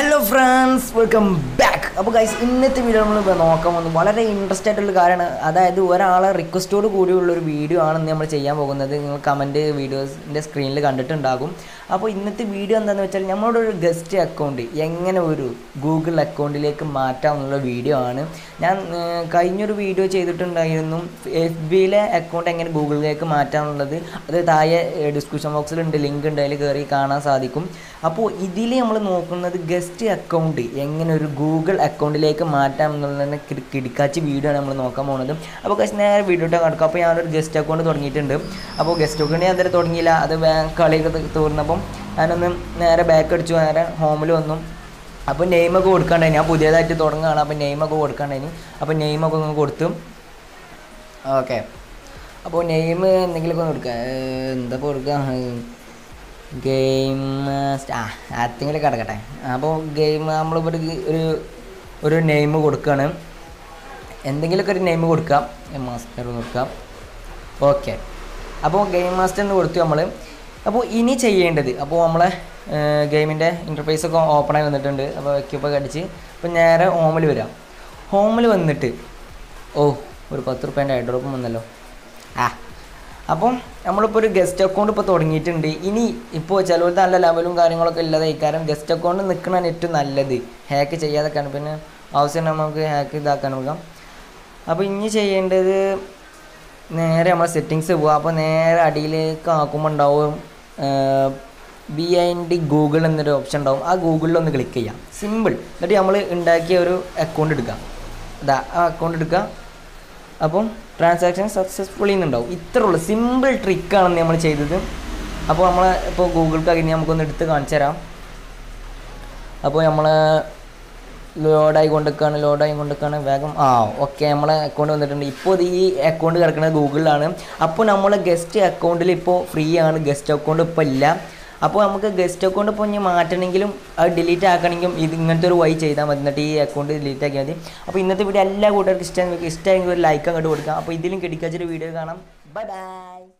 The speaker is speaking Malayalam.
ഹലോ ഫ്രണ്ട്സ് വെൽക്കം ബാക്ക് അപ്പോൾ ഗൈസ് ഇന്നത്തെ വീഡിയോ നമ്മൾ നോക്കാൻ പോകുന്നത് വളരെ ഇൻട്രസ്റ്റ് ആയിട്ടുള്ള കാര്യമാണ് അതായത് ഒരാളെ റിക്വസ്റ്റോട് കൂടിയുള്ള ഒരു വീഡിയോ ആണ് ഇന്ന് നമ്മൾ ചെയ്യാൻ പോകുന്നത് നിങ്ങൾ കമൻറ്റ് വീഡിയോസിൻ്റെ സ്ക്രീനിൽ കണ്ടിട്ടുണ്ടാകും അപ്പോൾ ഇന്നത്തെ വീഡിയോ എന്താണെന്ന് വെച്ചാൽ നമ്മളുടെ ഒരു ഗസ്റ്റ് അക്കൗണ്ട് എങ്ങനെ ഒരു ഗൂഗിൾ അക്കൗണ്ടിലേക്ക് മാറ്റാം എന്നുള്ള വീഡിയോ ആണ് ഞാൻ ഏർ, കഴിഞ്ഞൊരു വീഡിയോ ചെയ്തിട്ടുണ്ടായിരുന്നു എഫ് ബിയിലെ അക്കൗണ്ട് എങ്ങനെ ഗൂഗിളിലേക്ക് മാറ്റാമെന്നുള്ളത് അത് താഴെ ഡിസ്ക്രിപ്ഷൻ ബോക്സിലുണ്ട് ലിങ്ക് ഉണ്ട് അതിൽ കയറി കാണാൻ സാധിക്കും അപ്പോൾ ഇതിൽ നമ്മൾ നോക്കുന്നത് ഗസ്റ്റ് അക്കൗണ്ട് എങ്ങനെ ഒരു ഗൂഗിൾ അക്കൗണ്ടിലേക്ക് മാറ്റാം എന്നുള്ളതിനെ കിട- കിടക്കാച്ചി വീഡിയോ ആണ് നമ്മൾ നോക്കാൻ പോകുന്നത് അപ്പോൾ ഗസ്റ്റ് നേരെ വീഡിയോ ഇട്ട് കിടക്കും അപ്പോൾ ഞാനൊരു ഗസ്റ്റ് അക്കൗണ്ട് തുടങ്ങിയിട്ടുണ്ട് അപ്പോൾ ഗസ്റ്റ് അക്കൗണ്ട് ഞാൻ അതുവരെ തുടങ്ങിയില്ല അത് വേ- കളിയൊക്കെ തി- തീർന്നപ്പം ഞാനൊന്ന് നേരെ ബാക്ക് അടിച്ചു നേരെ ഹോമിൽ വന്നു അപ്പോൾ നെയിമൊക്കെ കൊടുക്കണ്ടായി ഞാൻ പുതിയതായിട്ട് തുടങ്ങുകയാണ് അപ്പോൾ നെയിമൊക്കെ കൊടുക്കണ്ടായിനി അപ്പോൾ നെയിമൊക്കെ ഒന്ന് കൊടുത്തു ഓക്കെ അപ്പോൾ നെയിം എന്തെങ്കിലുമൊക്കെ ഒന്ന് കൊടുക്കുക ഏർ, എന്താ കൊടുക്കുക ഗെയിം ആ ആർക്കെങ്കിലും കിടക്കട്ടെ അപ്പോൾ ഗെയിം നമ്മളിപ്പോൾ ഒരു ഒരു ഒരു നെയിം കൊടുക്കുകയാണ് എന്തെങ്കിലുമൊക്കെ ഒരു നെയിം കൊടുക്കാം മാസ്റ്റർ കൊടുക്കാം ഓക്കെ അപ്പോൾ ഗെയിം മാസ്റ്റർ എന്ന് കൊടുത്തു നമ്മൾ അപ്പോൾ ഇനി ചെയ്യേണ്ടത് അപ്പോൾ നമ്മളെ ഗെയിമിൻ്റെ ഇൻ്റർഫേസ് ഒക്കെ ഓപ്പണായി വന്നിട്ടുണ്ട് അപ്പോൾ എക്യൂപ്പൊക്കെ അടിച്ച് അപ്പോൾ നേരെ ഹോമിൽ വരാം ഹോമിൽ വന്നിട്ട് ഓ ഒരു പത്ത് റുപ്യേൻ്റെ ഡ്രോപ്പും വന്നല്ലോ ആ അപ്പം നമ്മളിപ്പോൾ ഒരു ഗസ്റ്റ് അക്കൗണ്ട് ഇപ്പോൾ തുടങ്ങിയിട്ടുണ്ട് ഇനി ഇപ്പോൾ ചിലവർക്ക് നല്ല ലെവലും കാര്യങ്ങളൊക്കെ ഉള്ളത് കാരണം ഗസ്റ്റ് അക്കൗണ്ട് നിൽക്കണതാണ് ഏറ്റവും നല്ലത് ഹാക്ക് ചെയ്യാതൊക്കെയാണ് പിന്നെ ആവശ്യം നമുക്ക് ഹാക്ക് ഇതാക്കാൻ നോക്കാം അപ്പോൾ ഇനി ചെയ്യേണ്ടത് നേരെ നമ്മൾ സെറ്റിങ്സ് പോവുക അപ്പോൾ നേരെ അടിയിലേക്ക് ആക്കുമ്പോൾ ഉണ്ടാവും B I N D Google എന്നൊരു ഓപ്ഷൻ ഉണ്ടാവും ആ ഗൂഗിളിൽ ഒന്ന് ക്ലിക്ക് ചെയ്യാം സിമ്പിൾ എന്നിട്ട് നമ്മൾ ഉണ്ടാക്കിയ ഒരു അക്കൗണ്ട് എടുക്കുക അതാ ആ അക്കൗണ്ട് എടുക്കുക അപ്പം ട്രാൻസാക്ഷൻ സക്സസ്ഫുള്ളി എന്നുണ്ടാവും ഇത്രേ ഉള്ളൂ സിമ്പിൾ ട്രിക്കാണ് നമ്മൾ ചെയ്തത് അപ്പോൾ നമ്മൾ ഇപ്പോൾ ഗൂഗിൾക്ക് ഇനി നമുക്കൊന്ന് എടുത്ത് കാണിച്ചു തരാം അപ്പോൾ നമ്മൾ ലോഡായി കൊണ്ടിരിക്കുകയാണ് ലോഡായി കൊണ്ടിരിക്കുകയാണ് വേഗം ആ ഓക്കെ നമ്മളെ അക്കൗണ്ട് വന്നിട്ടുണ്ട് ഇപ്പോൾ ഇത് ഈ അക്കൗണ്ട് കിടക്കുന്നത് ഗൂഗിളിലാണ് അപ്പോൾ നമ്മൾ ഗസ്റ്റ് അക്കൗണ്ടിൽ ഇപ്പോൾ ഫ്രീ ആണ് ഗസ്റ്റ് അക്കൗണ്ട് ഇപ്പോൾ ഇല്ല അപ്പോൾ നമുക്ക് ഗസ്റ്റ് അക്കൗണ്ട് ഇപ്പോൾ ഇനി മാറ്റണമെങ്കിലും അത് ഡിലീറ്റ് ആക്കണമെങ്കിലും ഇത് ഇങ്ങനത്തെ ഒരു വഴി ചെയ്താൽ മതി എന്നിട്ട് ഈ അക്കൗണ്ട് ഡിലീറ്റ് ആക്കിയാൽ മതി അപ്പോൾ ഇന്നത്തെ വീഡിയോ എല്ലാ കൂട്ടുകാർക്കും ഇഷ്ടം ഇഷ്ടമെങ്കിൽ ഒരു ലൈക്ക് അങ്ങോട്ട് കൊടുക്കാം അപ്പോൾ ഇതിലും കിടക്കാച്ചൊരു വീഡിയോ കാണാം ബൈ ബൈ